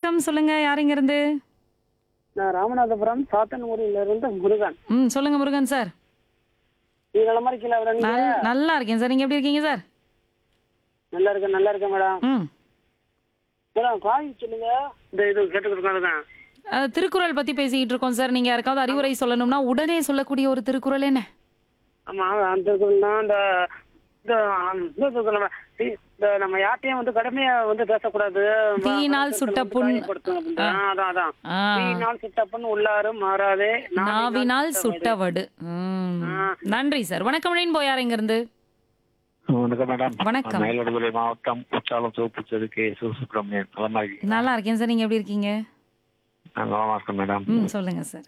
வணக்கம் சொல்லுங்க யார் இங்க இருந்து நான் ராமநாதபுரம் சாத்தன்குடியில இருந்து முருகன் ம் சொல்லுங்க முருகன் சார் நீங்க நல்ல இருக்கீங்களா மேடம் நீங்க நல்- நல்லா இருக்கேன் சார் நீங்க எப்படி இருக்கீங்க சார் நல்லா இருக்கேன் நல்லா இருக்கேன் மேடம் ம் மேடம் காய் சொல்லுங்க இந்த இது கேட்டுக்கிறதுக்காக தான் அஹ், திருக்குறள் பத்தி பேசிக்கிட்டு இருக்கோம் சார் நீங்க யாருக்காவது அறிவுரை சொல்லணும்னா உடனே சொல்லக்கூடிய ஒரு திருக்குறள் என்ன ஆமா அந்த இதுன்னா இந்த இந்த இந்த இதுக்கு நம்ம தி- இந்த நம்ம யார்ட்டையும் வந்து கடுமையா வந்து பேசக்கூடாது தீயினால் சுட்ட புண். காயப்படுத்தும் அப்படின்னு. ஆ, அதான் அதான் ஆ, தீயினால் சுட்ட புண் உள்ளாரும் மாறாதே நாவினால் சுட்டவடு ம். நன்றி சார் வணக்கம் ரெயின்போ யார் இங்க இருந்து வணக்கம் மேடம் வணக்கம். மயிலாடுதுறை மாவட்டம் குற்றாலம் சிவப்பு தெருக்கு சிவசுப்ரமணியன் நலமா இருக்கீங்க நல்லா இருக்கேன் சார் நீங்க எப்படி இருக்கீங்க நான் நலமா இருக்கேன் மேடம் ம் சொல்லுங்க சார்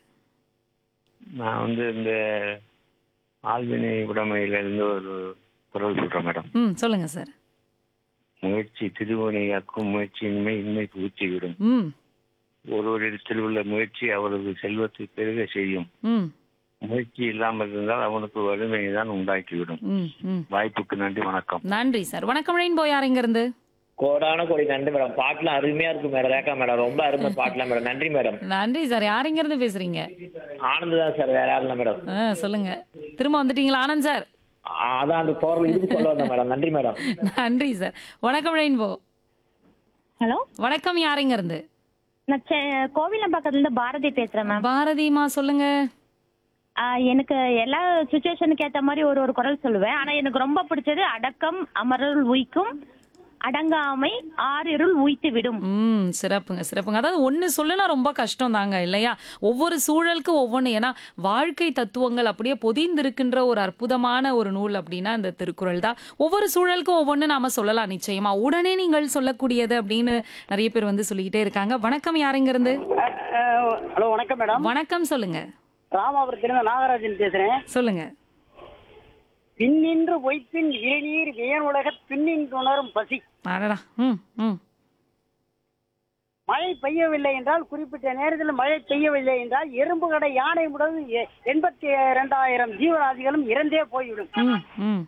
நான் வந்து இந்த ஆழ்வினை உடைமையில இருந்து ஒரு குரல் சொல்றேன் மேடம் ம் சொல்லுங்க சார் முயற்சி திருவினையாக்கும் முயற்சியின்மை இன்மை புகுத்தி விடும் ம் ஒருவரிடத்தில் உள்ள முயற்சி அவரது செல்வத்தை பெருக செய்யும் ம் முயற்சி இல்லாமல் இருந்தால் அவனுக்கு வலிமையை தான் உண்டாக்கிவிடும் ம் ம் வாய்ப்புக்கு நன்றி வணக்கம் நன்றி சார் வணக்கம் ரெயின்போ யார் இங்க இருந்து கோடான கோடி நன்றி மேடம் பாட்டுலாம் அருமையா இருக்கு மேடம் ரேகா மேடம் ரொம்ப அருமை பாட்டுலாம் மேடம் நன்றி மேடம் நன்றி சார் யார் இங்க இருந்து பேசுறீங்க ஆனந்த் தான் சார் வேற யாரும் இல்லை மேடம் ஆ சொல்லுங்க திரும்ப வந்துட்டீங்களா ஆனந்த் சார் ஆ, அதான் அந்த போற இதுக்கு சொல்ல வந்தேன் மேடம் நன்றி மேடம் நன்றி சார் வணக்கம் ரெயின்போ ஹலோ வணக்கம் யார் இங்க இருந்து நான் செ கோவிலம்பாக்கத்துல இருந்து பாரதி பேசுறேன் மேம் பாரதிமா சொல்லுங்க எனக்கு எல்லா சுச்சுவேஷனுக்கு ஏத்த மாதிரி ஒரு ஒரு குரல் சொல்லுவேன் ஆனா எனக்கு ரொம்ப பிடிச்சது அடக்கம் அமரருள் உய்க்கும் அடங்காமை ஆறிருள் உய்த்து விடும் ம் சிறப்புங்க சிறப்புங்க அதாவது ஒன்று சொல்லுனா ரொம்ப கஷ்டம் தாங்க இல்லையா ஒவ்வொரு சூழலுக்கு ஒவ்வொன்று ஏன்னா வாழ்க்கை தத்துவங்கள் அப்படியே பொதிந்திருக்கின்ற ஒரு அற்புதமான ஒரு நூல் அப்படின்னா இந்த திருக்குறள் தான் ஒவ்வொரு சூழலுக்கும் ஒவ்வொன்று நாம சொல்லலாம் நிச்சயமா உடனே நீங்கள் சொல்லக்கூடியது அப்படின்னு நிறைய பேர் வந்து சொல்லிக்கிட்டே இருக்காங்க வணக்கம் யாருங்க இருந்து ஹலோ வணக்கம் மேடம் வணக்கம் சொல்லுங்க ராமாபுரத்திலிருந்து நாகராஜன் பேசுறேன் சொல்லுங்க பின்னின்று பொய்ப்பின் இளநீர் வியன் உலக பின்னின் உணரும் பசி அடடா ம் ம் மழை பெய்யவில்லை என்றால் குறிப்பிட்ட நேரத்தில் மழை பெய்யவில்லை என்றால் எறும்பு கடை யானை முதல் எ- எண்பத்தி இரண்டாயிரம் ஜீவராசிகளும் இறந்தே போய்விடும் ம் ம்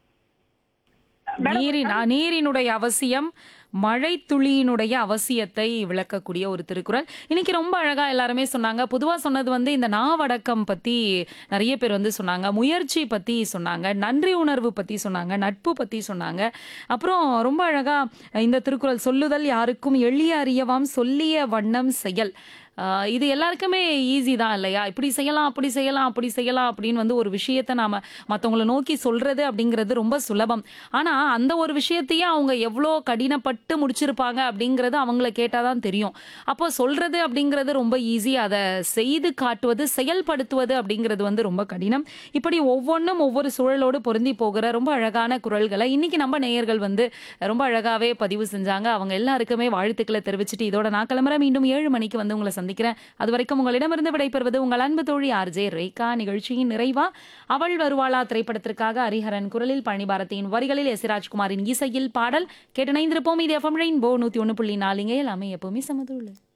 நீரின் அ, நீரினுடைய அவசியம் மழை துளியினுடைய அவசியத்தை விளக்கக்கூடிய ஒரு திருக்குறள் இன்னைக்கு ரொம்ப அழகா எல்லாருமே சொன்னாங்க பொதுவா சொன்னது வந்து இந்த நாவடக்கம் பத்தி நிறைய பேர் வந்து சொன்னாங்க முயற்சி பத்தி சொன்னாங்க நன்றி உணர்வு பத்தி சொன்னாங்க நட்பு பத்தி சொன்னாங்க அப்புறம் ரொம்ப அழகா இந்த திருக்குறள் சொல்லுதல் யாருக்கும் எளிய அறியவாம் சொல்லிய வண்ணம் செயல் ஆஹ் இது எல்லாருக்குமே ஈஸி தான் இல்லையா இப்படி செய்யலாம் அப்படி செய்யலாம் அப்படி செய்யலாம் அப்படின்னு வந்து ஒரு விஷயத்தை நாம மற்றவங்களை நோக்கி சொல்றது அப்படிங்கிறது ரொம்ப சுலபம் ஆனா அந்த ஒரு விஷயத்தையே அவங்க எவ்வளோ கடினப்பட்டு முடிச்சிருப்பாங்க அப்படிங்கிறது அவங்கள கேட்டாதான் தெரியும் அப்போ சொல்றது அப்படிங்கிறது ரொம்ப ஈஸி அதை செய்து காட்டுவது செயல்படுத்துவது அப்படிங்கிறது வந்து ரொம்ப கடினம் இப்படி ஒவ்வொன்றும் ஒவ்வொரு சூழலோடு பொருந்தி போகிற ரொம்ப அழகான குரல்களை இன்னைக்கு நம்ம நேயர்கள் வந்து ரொம்ப அழகாவே பதிவு செஞ்சாங்க அவங்க எல்லாருக்குமே வாழ்த்துக்களை தெரிவிச்சுட்டு இதோட நான் கிளம்புறேன் மீண்டும் ஏழு மணிக்கு வந்து உங்களை சந்திக்கிறேன் அது வரைக்கும் உங்களிடமிருந்து விடைபெறுவது உங்கள் அன்பு தோழி ஆர்ஜே ரேகா நிகழ்ச்சியின் நிறைவா அவள் வருவாளா திரைப்படத்திற்காக ஹரிஹரன் குரலில் பழனிபாரதியின் வரிகளில் எஸ் ராஜ்குமாரின் இசையில் பாடல் கேட்டு இணைந்திருப்போம் இது எஃப்எம் ரெயின்போ நூத்தி ஒன்று புள்ளி நாலுங்க எல்லாமே எப்பவுமே சமதுள்ள